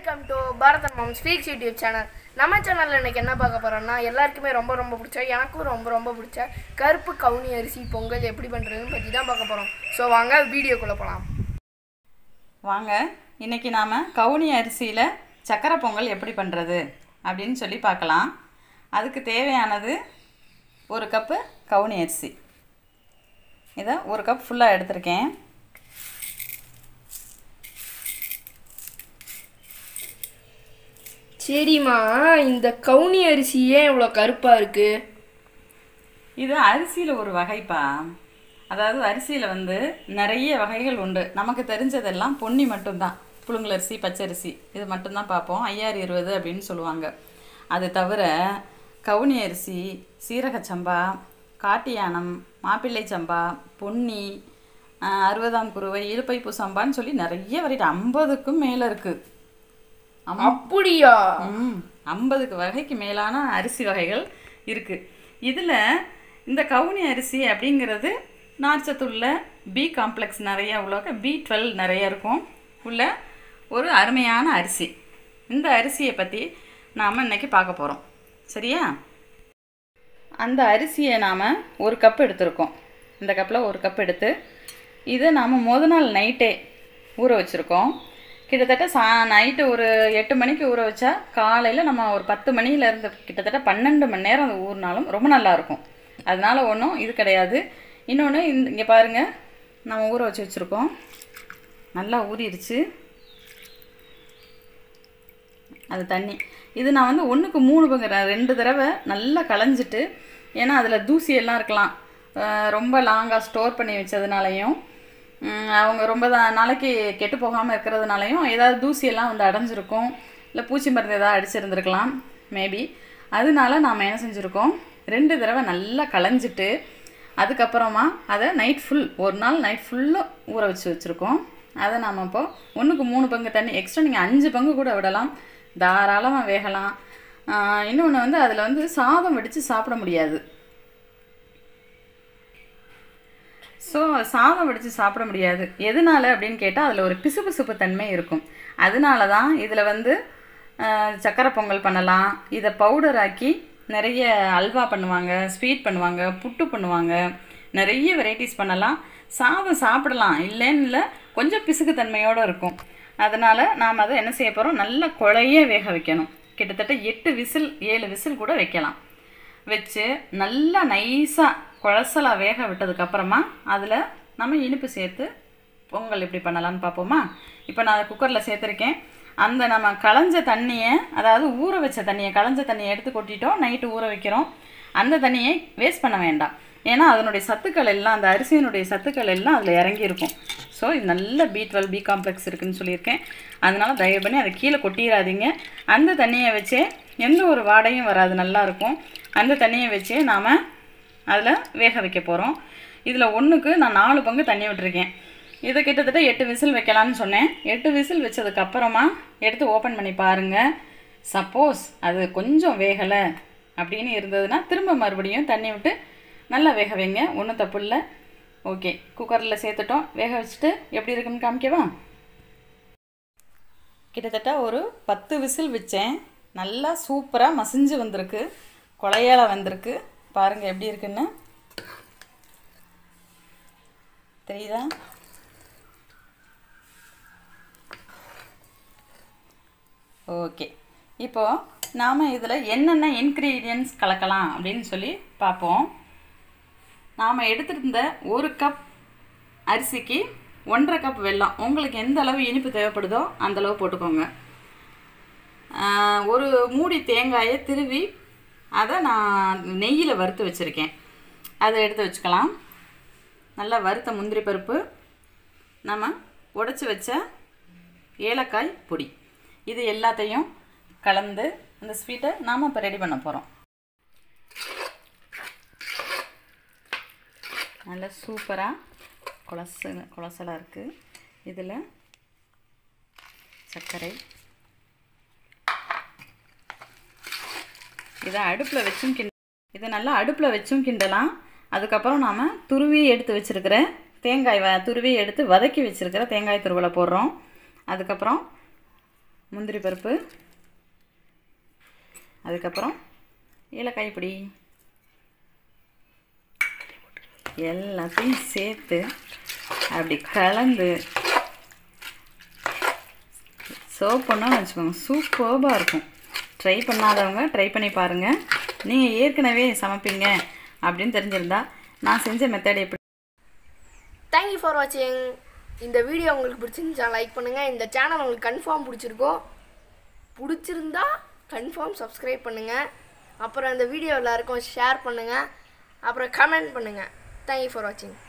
welcome to Bharathan mom speaks YouTube channel நம்ம சேனலில் இன்னைக்கு என்ன பார்க்க போகிறோம்னா எல்லாருக்குமே ரொம்ப ரொம்ப பிடிச்ச எனக்கும் ரொம்ப ரொம்ப பிடிச்ச கருப்பு கவுனி அரிசி பொங்கல் எப்படி பண்ணுறதுன்னு பற்றி தான் பார்க்க போகிறோம் ஸோ வாங்க வீடியோக்குள்ளே போகலாம் வாங்க இன்னைக்கு நாம் கவுனி அரிசியில் சக்கரை பொங்கல் எப்படி பண்ணுறது அப்படின்னு சொல்லி பார்க்கலாம் அதுக்கு தேவையானது ஒரு கப்பு கவுனி அரிசி இதை ஒரு கப் ஃபுல்லாக எடுத்திருக்கேன் சரிம்மா இந்த கவுனி அரிசி ஏன் இவ்வளோ கருப்பாக இருக்குது இது அரிசியில் ஒரு வகைப்பா அதாவது அரிசியில் வந்து நிறைய வகைகள் உண்டு நமக்கு தெரிஞ்சதெல்லாம் பொன்னி மட்டும்தான் புழுங்கலரிசி பச்சரிசி இது மட்டும்தான் பார்ப்போம் ஐயாறு இருபது அப்படின்னு சொல்லுவாங்க அது தவிர கவுனி அரிசி சீரக சம்பா காட்டியானம் மாப்பிள்ளை சம்பா பொன்னி ஆஹ், அறுபதாம் குருவை இழுப்பைப்பு சம்பான்னு சொல்லி நிறைய வெரைட்டி ஐம்பதுக்கும் மேலே இருக்குது அப்படியா ம் ஐம்பதுக்கு வகைக்கு மேலான அரிசி வகைகள் இருக்குது இதில் இந்த கவுனி அரிசி அப்படிங்கிறது நார்ச்சத்துள்ள பி காம்ப்ளெக்ஸ் நிறைய உள்ள பி டுவெல் நிறைய இருக்கும் உள்ள ஒரு அருமையான அரிசி இந்த அரிசியை பற்றி நாம் இன்னைக்கு பார்க்க போகிறோம் சரியா அந்த அரிசியை நாம் ஒரு கப் எடுத்திருக்கோம் இந்த கப்பில் ஒரு கப் எடுத்து இதை நாம் முத நாள் நைட்டே ஊற வச்சுருக்கோம் கிட்டத்தட்ட சா நைட்டு ஒரு எட்டு மணிக்கு ஊற வச்சா காலையில் நம்ம ஒரு பத்து மணியிலேருந்து கிட்டத்தட்ட பன்னெண்டு மணி நேரம் அது ஊறினாலும் ரொம்ப நல்லாயிருக்கும் அதனால ஒன்றும் இது கிடையாது இன்னொன்று இந்த இங்கே பாருங்கள் நம்ம ஊற வச்சு வச்சுருக்கோம் நல்லா ஊறிடுச்சு அது தண்ணி இது நான் வந்து ஒன்றுக்கு மூணு பங்கு ர- ரெண்டு தடவை நல்லா களைஞ்சிட்டு ஏன்னா அதில் தூசி எல்லாம் இருக்கலாம் அஹ் ரொம்ப லாங்காக ஸ்டோர் பண்ணி வச்சதுனாலையும் உம், அவங்க ரொம்ப தா- நாளைக்கு கெட்டு போகாமல் இருக்கிறதுனாலையும் ஏதாவது தூசியெல்லாம் வந்து அடைஞ்சிருக்கும் இல்லை பூச்சி மருந்து ஏதாவது அடிச்சிருந்துருக்கலாம் மேபி அதனால நாம் என்ன செஞ்சுருக்கோம் ரெண்டு தடவை நல்லா களைஞ்சிட்டு அதுக்கப்புறமா அதை நைட் ஃபுல் ஒரு நாள் நைட் ஃபுல்லாக ஊற வச்சு வச்சுருக்கோம் அதை நாம் இப்போ ஒன்றுக்கு மூணு பங்கு தண்ணி எக்ஸ்ட்ரா நீங்கள் அஞ்சு பங்கு கூட விடலாம் தாராளமாக வேகலாம் இன்னொன்று வந்து அதில் வந்து சாதம் வடித்து சாப்பிட முடியாது ஸோ சாதம் வடித்து சாப்பிட முடியாது எதனால அப்படின்னு கேட்டால் அதில் ஒரு பிசுபிசுப்பு தன்மை இருக்கும் அதனால தான் இதில் வந்து ஆஹ், சக்கரை பொங்கல் பண்ணலாம் இதை பவுடர் ஆக்கி நிறைய அல்வா பண்ணுவாங்க ஸ்வீட் பண்ணுவாங்க புட்டு பண்ணுவாங்க நிறைய வெரைட்டிஸ் பண்ணலாம் சாதம் சாப்பிடலாம் இல்லைன்னு இல்லை கொஞ்சம் பிசுக்கு தன்மையோடு இருக்கும் அதனால் நாம் அதை என்ன செய்ய போகிறோம் நல்லா குழைய வேக வைக்கணும் கிட்டத்தட்ட எட்டு விசில் ஏழு விசில் கூட வைக்கலாம் வச்சு நல்லா நைஸாக குழசலாக வேக விட்டதுக்கப்புறமா அதில் நம்ம இனிப்பு சேர்த்து பொங்கல் எப்படி பண்ணலாம்னு பார்ப்போமா இப்போ நான் அதை குக்கரில் சேர்த்துருக்கேன் அந்த நம்ம களைஞ்ச தண்ணியை அதாவது ஊற வச்ச தண்ணியை களைஞ்ச தண்ணியை எடுத்து கொட்டிட்டோம் நைட்டு ஊற வைக்கிறோம் அந்த தண்ணியை வேஸ்ட் பண்ண வேண்டாம் ஏன்னா அதனுடைய சத்துக்கள் எல்லாம் அந்த அரிசியினுடைய சத்துக்கள் எல்லாம் அதில் இறங்கியிருக்கும் ஸோ இது நல்ல பி டுவெல் பி காம்ப்ளெக்ஸ் இருக்குன்னு சொல்லியிருக்கேன் அதனால தயவு பண்ணி அதை கீழே கொட்டிடாதீங்க அந்த தண்ணியை வச்சே எந்த ஒரு வாடையும் வராது நல்லா இருக்கும் அந்த தண்ணியை வச்சே நாம் அதில் வேக வைக்க போகிறோம் இதில் ஒன்றுக்கு நான் நாலு பங்கு தண்ணி விட்டுருக்கேன் இதை கிட்டத்தட்ட எட்டு விசில் வைக்கலாம்னு சொன்னேன் எட்டு விசில் வச்சதுக்கு அப்புறமா எடுத்து ஓப்பன் பண்ணி பாருங்கள் சப்போஸ் அது கொஞ்சம் வேகலை அப்படின்னு இருந்ததுன்னா திரும்ப மறுபடியும் தண்ணி விட்டு நல்லா வேக வைங்க ஒன்றும் தப்பு இல்லை ஓகே குக்கரில் சேர்த்துட்டோம் வேக வச்சுட்டு எப்படி இருக்குன்னு காமிக்கவா கிட்டத்தட்ட ஒரு பத்து விசில் வச்சேன் நல்லா சூப்பராக மசிஞ்சு வந்திருக்கு கொலையால வந்திருக்கு பாருங்கள் எப்படி இருக்குன்னு தெரியுதா ஓகே இப்போ நாம் இதில் என்னென்ன இன்க்ரீடியன்ஸ் கலக்கலாம் அப்படின்னு சொல்லி பார்ப்போம் நாம் எடுத்திருந்த ஒரு கப் அரிசிக்கு ஒன்றரை கப் வெல்லம் உங்களுக்கு எந்த அளவு இனிப்பு தேவைப்படுதோ அந்த அளவு போட்டுக்கோங்க ஆஹ், ஒரு மூடி தேங்காயை திருவி அதை நான் நெய்யில் வறுத்து வச்சுருக்கேன் அதை எடுத்து வச்சுக்கலாம் நல்லா வறுத்த முந்திரி பருப்பு நம்ம உடைச்சி வச்ச ஏலக்காய் பொடி இது எல்லாத்தையும் கலந்து அந்த ஸ்வீட்டை நாம் இப்போ ரெடி பண்ண போகிறோம் நல்லா சூப்பராக குலசு குலசலாக இருக்குது இதில் சர்க்கரை இதை அடுப்பில் வச்சும் கிண்ட இதை நல்லா அடுப்பில் வச்சும் கிண்டலாம் அதுக்கப்புறம் நாம் துருவி எடுத்து வச்சுருக்கிற தேங்காய் வ துருவி எடுத்து வதக்கி வச்சுருக்கிற தேங்காய் துருவலை போடுறோம் அதுக்கப்புறம் முந்திரி பருப்பு அதுக்கப்புறம் ஏலக்காய் பொடி எல்லாத்தையும் சேர்த்து அப்படி கலந்து சர்வ் பண்ணோம்னு வச்சுக்கோங்க சூப்பர்பாக இருக்கும் ட்ரை பண்ணாதவங்க ட்ரை பண்ணி பாருங்கள் நீங்கள் ஏற்கனவே சமைப்பீங்க அப்படின்னு தெரிஞ்சிருந்தா நான் செஞ்ச மெத்தட் எப்படி தேங்க்யூ ஃபார் வாட்சிங் இந்த வீடியோ உங்களுக்கு பிடிச்சிருந்துச்சா லைக் பண்ணுங்கள் இந்த சேனல் உங்களுக்கு கன்ஃபார்ம் பிடிச்சிருக்கோம் பிடிச்சிருந்தா கன்ஃபார்ம் சப்ஸ்கிரைப் பண்ணுங்கள் அப்புறம் இந்த வீடியோ எல்லாருக்கும் ஷேர் பண்ணுங்கள் அப்புறம் கமெண்ட் பண்ணுங்கள் தேங்க்யூ ஃபார் வாட்சிங்